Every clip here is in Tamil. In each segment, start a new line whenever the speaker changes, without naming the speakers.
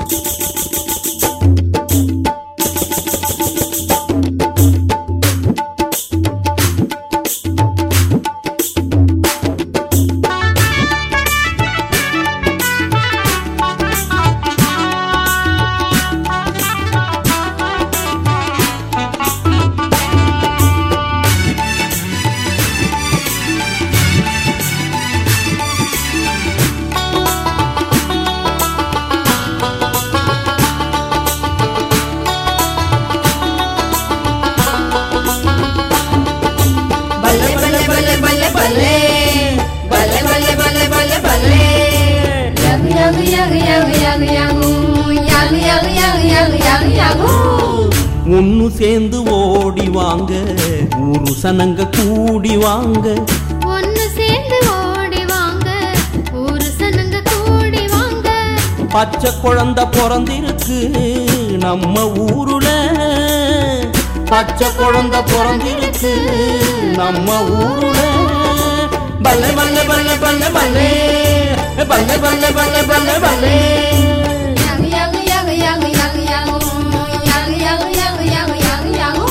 பல்லே பல்லே பல்லே பல்லே பல்லே பல்லே பல்லே பல்லே பல்லே பல்லே யாகு யாகு யாகு யாகு யாகு யாகு யாகு யாகு யாகு யாகு யாகு யாகு
ஒன்னு சேர்ந்து ஓடி வாங்க ஊரு சனங்க கூடி வாங்க
ஒன்னு சேர்ந்து ஓடி வாங்க ஊரு சனங்க கூடி வாங்க
பச்சை குழந்தை பிறந்திருக்கு நம்ம ஊருல பச்சை குழந்தை பிறந்திருக்கு நம்ம ஊருல
பல்லே பல்லே பல்லே பல்லே பல்லே பல்லே பல்லே பல்லே பல்லே பல்லே யாகு யாகு யாகு யாகு யாகு யாகு யாகு யாகு யாகு யாகு யாகு யாகு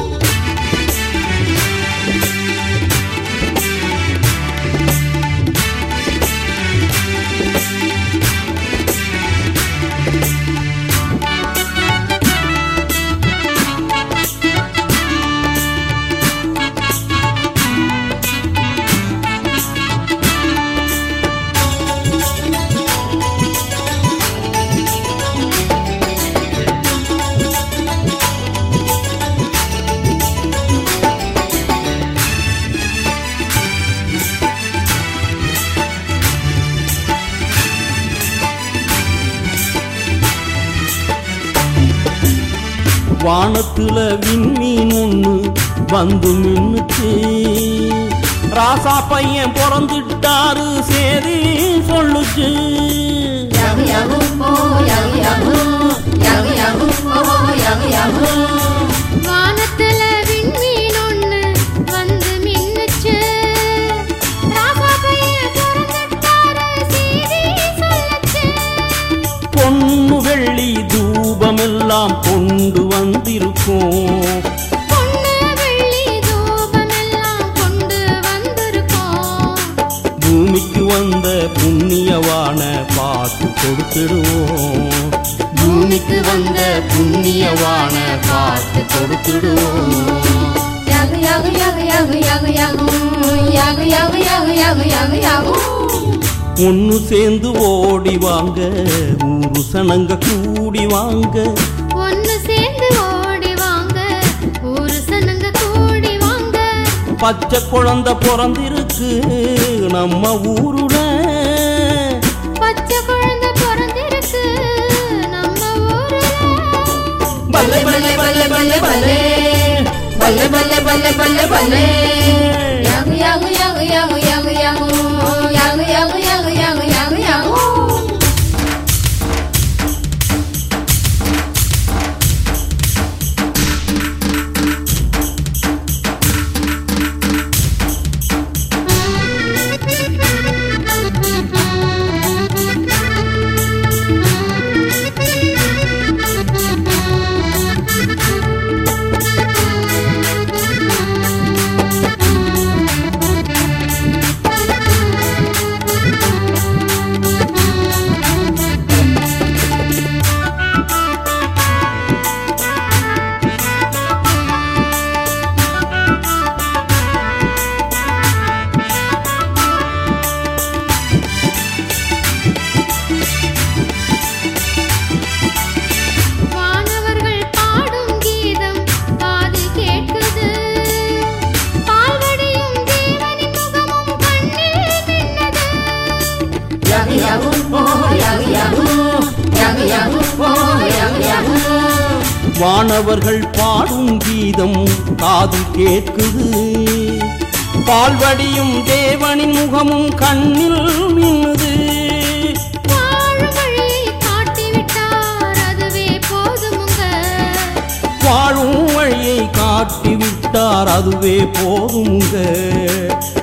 வானத்துல விண்மீன் ஒண்ணு வந்து மின்னுச்சு ராசா பையன் பிறந்துட்டாரு சேதி சொல்லுச்சு
யாகு யாகு ஓ யாகு யாகு யாகு யாகு ஓ யாகு யாகு
வானத்துல விண்மீன் ஒண்ணு வந்து மின்னுச்சு ராசா பையன் பிறந்துட்டாரு செய்தி சொல்லுச்சு
பொண்ணு வெள்ளி தூபமெல்லாம் கொண்டு வந்திருக்கோம்
பொண்ணு வெள்ளி தூபமெல்லாம் கொண்டு வந்திருக்கோம்
பூமிக்கு வந்த புண்ணியவான பார்த்து கொடுத்துடுவோம் பூமிக்கு வந்த புண்ணியவான பார்த்து கொடுத்துடுவோம்
யாகு யாகு யாகு யாகு யாகு யாகு யாகு யாகு யாகு யாகு யாகு யாகு
ஒன்னு சேர்ந்து ஓடி வாங்க ஊரு சனங்க கூடி வாங்க
ஒன்னு சேர்ந்து ஓடி வாங்க ஊரு சனங்க கூடி வாங்க
பச்சை குழந்தை பிறந்திருக்கு நம்ம ஊருல
பச்சை குழந்தை பிறந்திருக்கு நம்ம ஊருல
பல்லே பல்லே பல்லே பல்லே பல்லே பல்லே பல்லே பல்லே பல்லே பல்லே யாகு யாகு யாகு யாகு யாகு யாகு யாகு யாகு யாகு யாகு யாகு யாகு
வானவர்கள் பாடும் கீதம் காது கேட்குது பால்வடியும் தேவனின் முகமும் கண்ணில் மின்னது
யாகு யாகு ஓ யாகு யாகு யாகு யாகு ஓ யாகு யாகு
வானவர்கள் பாடும் கீதம் காதில் கேட்குது பால்வடியும் தேவனின் முகமும் கண்ணில் மின்னுது
வாழும் வழியை காட்டிவிட்டார் அதுவே போதுமுங்க
வாழும் வழியை காட்டி விட்டார் அதுவே போதுங்க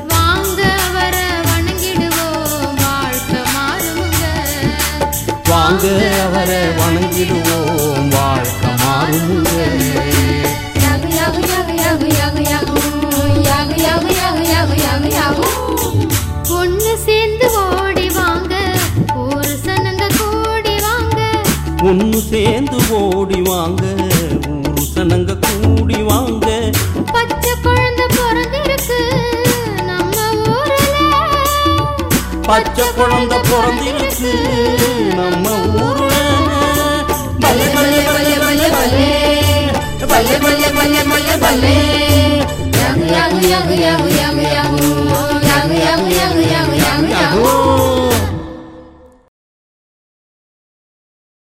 வாங்க அவரை வணங்கிடுவோம் வாழ்க்கை மாறுமுங்க
வாங்க வாங்க அவரை வணங்கிடுவோம் வாழ்க்கை மாறுங்க
யாகு யாகு யாகு யாகு யாகு யாகு யாகு யாகு யாகு யாகு யாகு யாகு
ஒண்ணு சேர்ந்து ஓடி வாங்க ஊரு சனங்க கூடி வாங்க
ஒன்று சேர்ந்து ஓடி வாங்க ஊரு சனங்க கூடி வாங்க
பச்சை குழந்தை பிறந்திருக்கு நம்ம ஊர்ல
பச்சை குழந்தை பிறந்திருக்கு நம்ம ஊர்ல
பல்லே பல்லே பல்லே பல்லே பல்லே பல்லே பல்லே பல்லே பல்லே பல்லே யாகு யாகு யாகு